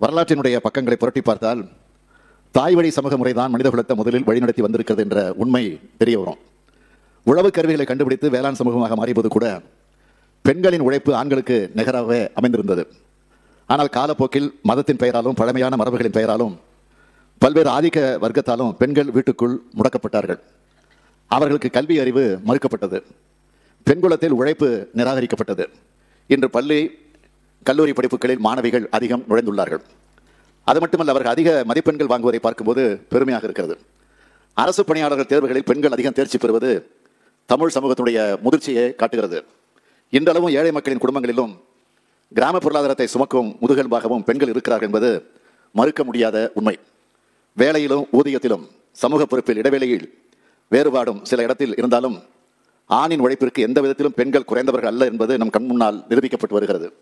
வரலாற்றினுடைய பக்கங்களை புரட்டி பார்த்தால் தாய் வழி சமூக முறைதான் மனிதகுலத்தை முதலில் வழிநடத்தி வந்திருக்கிறது என்ற உண்மை தெரிய வரும் உழவு கருவிகளை கண்டுபிடித்து வேளாண் சமூகமாக மாறியபோது கூட பெண்களின் உழைப்பு ஆண்களுக்கு நிகராகவே அமைந்திருந்தது ஆனால் காலப்போக்கில் மதத்தின் பெயராலும் பழமையான மரபுகளின் பெயராலும் பல்வேறு ஆதிக்க வர்க்கத்தாலும் பெண்கள் வீட்டுக்குள் முடக்கப்பட்டார்கள் அவர்களுக்கு கல்வி அறிவு மறுக்கப்பட்டது பெண்குலத்தில் உழைப்பு நிராகரிக்கப்பட்டது இன்று பள்ளி கல்லூரி படிப்புகளில் மாணவிகள் அதிகம் நுழைந்துள்ளார்கள் அது மட்டுமல்ல அவர்கள் அதிக மதிப்பெண்கள் வாங்குவதை பார்க்கும்போது பெருமையாக இருக்கிறது அரசு பணியாளர்கள் தேர்வுகளில் பெண்கள் அதிகம் தேர்ச்சி பெறுவது தமிழ் சமூகத்துடைய முதிர்ச்சியை காட்டுகிறது இன்றளவும் ஏழை மக்களின் குடும்பங்களிலும் கிராம பொருளாதாரத்தை சுமக்கும் முதுகெலும்பாகவும் பெண்கள் இருக்கிறார்கள் என்பது மறுக்க முடியாத உண்மை வேலையிலும் ஊதியத்திலும் சமூக பொறுப்பில் இடைவேளையில் வேறுபாடும் சில இடத்தில் இருந்தாலும் ஆணின் உழைப்பிற்கு எந்த விதத்திலும் பெண்கள் குறைந்தவர்கள் அல்ல என்பது நம் கண் முன்னால் நிரூபிக்கப்பட்டு வருகிறது